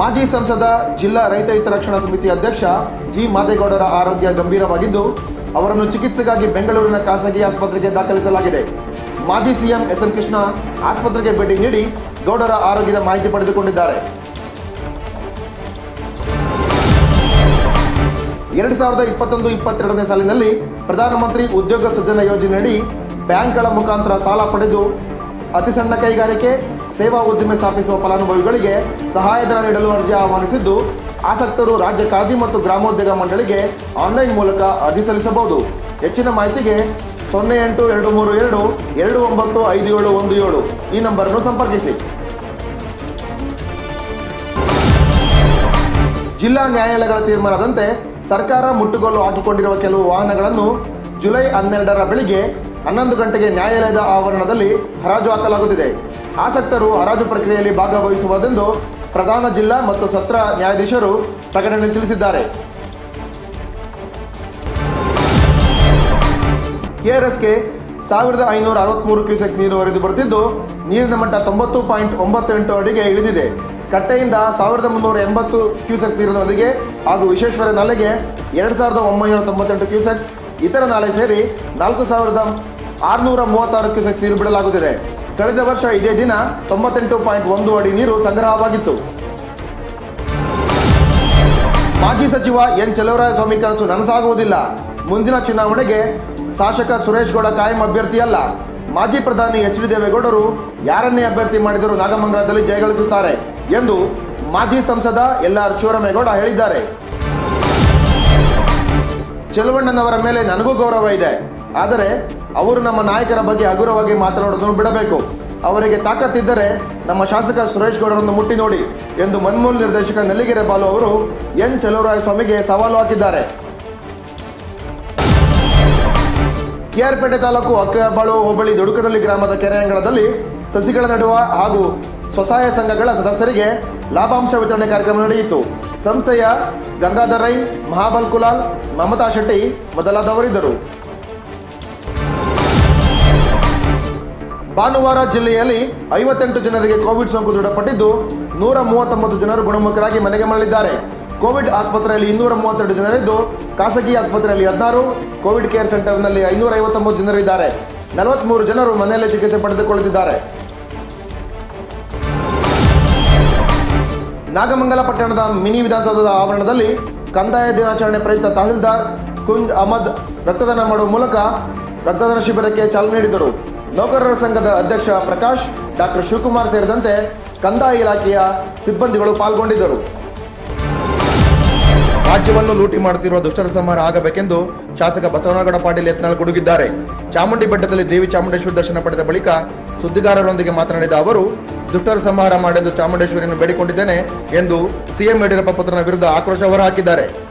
ಮಾಜಿ ಸಂಸದ ಜಿಲ್ಲಾ ರೈತ ಹಿತರಕ್ಷಣಾ ಸಮಿತಿ ಅಧ್ಯಕ್ಷ ಜಿ ಮಾದೇಗೌಡರ ಆರೋಗ್ಯ ಗಂಭೀರವಾಗಿದ್ದು ಅವರನ್ನು ಚಿಕಿತ್ಸೆಗಾಗಿ ಬೆಂಗಳೂರಿನ ಖಾಸಗಿ ಆಸ್ಪತ್ರೆಗೆ ದಾಖಲಿಸಲಾಗಿದೆ ಮಾಜಿ ಸಿಎಂ ಎಸ್ ಎಂ ಕೃಷ್ಣ ಆಸ್ಪತ್ರೆಗೆ ಭೇಟಿ ನೀಡಿ ಗೌಡರ ಆರೋಗ್ಯದ ಮಾಹಿತಿ ಪಡೆದುಕೊಂಡಿದ್ದಾರೆ ಎರಡು ಸಾವಿರದ ಇಪ್ಪತ್ತೊಂದು ಇಪ್ಪತ್ತೆರಡನೇ ಸಾಲಿನಲ್ಲಿ ಪ್ರಧಾನಮಂತ್ರಿ ಉದ್ಯೋಗ ಸೃಜನ ಯೋಜನೆಯಡಿ ಬ್ಯಾಂಕ್ಗಳ ಮುಖಾಂತರ ಸಾಲ ಪಡೆದು ಅತಿ ಸಣ್ಣ ಕೈಗಾರಿಕೆ ಸೇವಾ ಉದ್ದಿಮೆ ಸ್ಥಾಪಿಸುವ ಫಲಾನುಭವಿಗಳಿಗೆ ಸಹಾಯಧನ ನೀಡಲು ಅರ್ಜಿ ಆಹ್ವಾನಿಸಿದ್ದು ಆಸಕ್ತರು ರಾಜ್ಯ ಖಾದಿ ಮತ್ತು ಗ್ರಾಮೋದ್ಯೋಗ ಮಂಡಳಿಗೆ ಆನ್ಲೈನ್ ಮೂಲಕ ಅರ್ಜಿ ಸಲ್ಲಿಸಬಹುದು ಹೆಚ್ಚಿನ ಮಾಹಿತಿಗೆ ಸೊನ್ನೆ ಎಂಟು ಎರಡು ಮೂರು ಎರಡು ಎರಡು ಒಂಬತ್ತು ಐದು ಏಳು ಒಂದು ಏಳು ಈ ನಂಬರನ್ನು ಸಂಪರ್ಕಿಸಿ ಜಿಲ್ಲಾ ನ್ಯಾಯಾಲಯಗಳ ತೀರ್ಮಾನದಂತೆ ಸರ್ಕಾರ ಮುಟ್ಟುಗೋಲು ಹಾಕಿಕೊಂಡಿರುವ ಕೆಲವು ವಾಹನಗಳನ್ನು ಜುಲೈ ಹನ್ನೆರಡರ ಬೆಳಿಗ್ಗೆ ಹನ್ನೊಂದು ಗಂಟೆಗೆ ನ್ಯಾಯಾಲಯದ ಆವರಣದಲ್ಲಿ ಹರಾಜು ಹಾಕಲಾಗುತ್ತಿದೆ ಆಸಕ್ತರು ಹರಾಜು ಪ್ರಕ್ರಿಯೆಯಲ್ಲಿ ಭಾಗವಹಿಸುವುದೆಂದು ಪ್ರಧಾನ ಜಿಲ್ಲಾ ಮತ್ತು ಸತ್ರ ನ್ಯಾಯಾಧೀಶರು ಪ್ರಕಟಣೆ ತಿಳಿಸಿದ್ದಾರೆ ಕೆಆರ್ಎಸ್ಗೆ ಸಾವಿರದ ಐನೂರ ಅರವತ್ಮೂರು ಕ್ಯೂಸೆಕ್ ನೀರು ಹರಿದು ಬರುತ್ತಿದ್ದು ನೀರಿನ ಮಟ್ಟ ತೊಂಬತ್ತು ಪಾಯಿಂಟ್ ಒಂಬತ್ತು ಎಂಟು ಅಡಿಗೆ ಇಳಿದಿದೆ ಕಟ್ಟೆಯಿಂದ ಸಾವಿರದ ಮುನ್ನೂರ ಎಂಬತ್ತು ಕ್ಯೂಸೆಕ್ ನೀರಿನ ನದಿಗೆ ಹಾಗೂ ವಿಶ್ವೇಶ್ವರ ನಾಲೆಗೆ ಎರಡು ಸಾವಿರದ ಒಂಬೈನೂರ ತೊಂಬತ್ತೆಂಟು ಕ್ಯೂಸೆಕ್ಸ್ ಇತರ ನಾಲೆ ಸೇರಿ ನಾಲ್ಕು ಸಾವಿರದ ಆರುನೂರ ಮೂವತ್ತಾರು ಕ್ಯೂಸೆಕ್ ನೀರು ಬಿಡಲಾಗುತ್ತಿದೆ ಕಳೆದ ವರ್ಷ ಇದೇ ದಿನ ತೊಂಬತ್ತೆಂಟು ಪಾಯಿಂಟ್ ಒಂದು ಅಡಿ ನೀರು ಸಂಗ್ರಹವಾಗಿತ್ತು ಮಾಜಿ ಸಚಿವ ಎನ್ ಚಲವರಾಯಸ್ವಾಮಿ ಕನಸು ನನಸಾಗುವುದಿಲ್ಲ ಮುಂದಿನ ಚುನಾವಣೆಗೆ ಶಾಸಕ ಸುರೇಶ್ ಗೌಡ ಕಾಯಂ ಅಭ್ಯರ್ಥಿಯಲ್ಲ ಮಾಜಿ ಪ್ರಧಾನಿ ಎಚ್ ಡಿ ದೇವೇಗೌಡರು ಯಾರನ್ನೇ ಅಭ್ಯರ್ಥಿ ಮಾಡಿದರೂ ನಾಗಮಂಗಲದಲ್ಲಿ ಜಯಗಳಿಸುತ್ತಾರೆ ಎಂದು ಮಾಜಿ ಸಂಸದ ಎಲ್ ಆರ್ ಶಿವರಾಮೇಗೌಡ ಹೇಳಿದ್ದಾರೆ ಚೆಲುವಣ್ಣನವರ ಮೇಲೆ ನನಗೂ ಗೌರವ ಇದೆ ಆದರೆ ಅವರು ನಮ್ಮ ನಾಯಕರ ಬಗ್ಗೆ ಹಗುರವಾಗಿ ಮಾತನಾಡೋದನ್ನು ಬಿಡಬೇಕು ಅವರಿಗೆ ತಾಕತ್ತಿದ್ದರೆ ನಮ್ಮ ಶಾಸಕ ಸುರೇಶ್ ಗೌಡರನ್ನು ಮುಟ್ಟಿ ನೋಡಿ ಎಂದು ಮನ್ಮೂಲ್ ನಿರ್ದೇಶಕ ನೆಲ್ಲಿಗೆರೆ ಬಾಲು ಅವರು ಎನ್ ಸ್ವಾಮಿಗೆ ಸವಾಲು ಹಾಕಿದ್ದಾರೆ ಕೆಆರ್ಪೇಟೆ ತಾಲೂಕು ಅಕ್ಕಬಾಳು ಹೋಬಳಿ ದುಡುಕದಲ್ಲಿ ಗ್ರಾಮದ ಕೆರೆ ಅಂಗಳದಲ್ಲಿ ಸಸಿಗಳ ನೆಡುವ ಹಾಗೂ ಸ್ವಸಹಾಯ ಸಂಘಗಳ ಸದಸ್ಯರಿಗೆ ಲಾಭಾಂಶ ವಿತರಣೆ ಕಾರ್ಯಕ್ರಮ ನಡೆಯಿತು ಸಂಸ್ಥೆಯ ಗಂಗಾಧರ್ ರೈ ಮಹಾಬಲ್ ಕುಲಾಲ್ ಮಮತಾ ಶೆಟ್ಟಿ ಮೊದಲಾದವರಿದ್ದರು ಭಾನುವಾರ ಜಿಲ್ಲೆಯಲ್ಲಿ ಐವತ್ತೆಂಟು ಜನರಿಗೆ ಕೋವಿಡ್ ಸೋಂಕು ದೃಢಪಟ್ಟಿದ್ದು ನೂರ ಮೂವತ್ತೊಂಬತ್ತು ಜನರು ಗುಣಮುಖರಾಗಿ ಮನೆಗೆ ಮರಳಿದ್ದಾರೆ ಕೋವಿಡ್ ಆಸ್ಪತ್ರೆಯಲ್ಲಿ ಇನ್ನೂರ ಮೂವತ್ತೆರಡು ಜನರಿದ್ದು ಖಾಸಗಿ ಆಸ್ಪತ್ರೆಯಲ್ಲಿ ಹದಿನಾರು ಕೋವಿಡ್ ಕೇರ್ ಸೆಂಟರ್ನಲ್ಲಿ ಐನೂರ ಐವತ್ತೊಂಬತ್ತು ಜನರಿದ್ದಾರೆ ನಲವತ್ಮೂರು ಜನರು ಮನೆಯಲ್ಲೇ ಚಿಕಿತ್ಸೆ ಪಡೆದುಕೊಳ್ಳುತ್ತಿದ್ದಾರೆ ನಾಗಮಂಗಲ ಪಟ್ಟಣದ ಮಿನಿ ವಿಧಾನಸೌಧದ ಆವರಣದಲ್ಲಿ ಕಂದಾಯ ದಿನಾಚರಣೆ ಪ್ರಯುಕ್ತ ತಹಸೀಲ್ದಾರ್ ಕುಂಜ್ ಅಹಮದ್ ರಕ್ತದಾನ ಮಾಡುವ ಮೂಲಕ ರಕ್ತದಾನ ಶಿಬಿರಕ್ಕೆ ಚಾಲನೆ ನೀಡಿದರು ನೌಕರರ ಸಂಘದ ಅಧ್ಯಕ್ಷ ಪ್ರಕಾಶ್ ಡಾಕ್ಟರ್ ಶಿವಕುಮಾರ್ ಸೇರಿದಂತೆ ಕಂದಾಯ ಇಲಾಖೆಯ ಸಿಬ್ಬಂದಿಗಳು ಪಾಲ್ಗೊಂಡಿದ್ದರು ರಾಜ್ಯವನ್ನು ಲೂಟಿ ಮಾಡುತ್ತಿರುವ ದುಷ್ಟರ ಸಂಹಾರ ಆಗಬೇಕೆಂದು ಶಾಸಕ ಬಸವನಗೌಡ ಪಾಟೀಲ್ ಯತ್ನಾಳ್ ಗುಡುಗಿದ್ದಾರೆ ಚಾಮುಂಡಿ ಬೆಟ್ಟದಲ್ಲಿ ದೇವಿ ಚಾಮುಂಡೇಶ್ವರಿ ದರ್ಶನ ಪಡೆದ ಬಳಿಕ ಸುದ್ದಿಗಾರರೊಂದಿಗೆ ಮಾತನಾಡಿದ ಅವರು ದುಷ್ಟರ ಸಂಹಾರ ಮಾಡೆಂದು ಚಾಮುಂಡೇಶ್ವರಿಯನ್ನು ಬೇಡಿಕೊಂಡಿದ್ದೇನೆ ಎಂದು ಸಿಎಂ ಯಡಿಯೂರಪ್ಪ ಪುತ್ರನ ವಿರುದ್ಧ ಆಕ್ರೋಶ ಹೊರಹಾಕಿದ್ದಾರೆ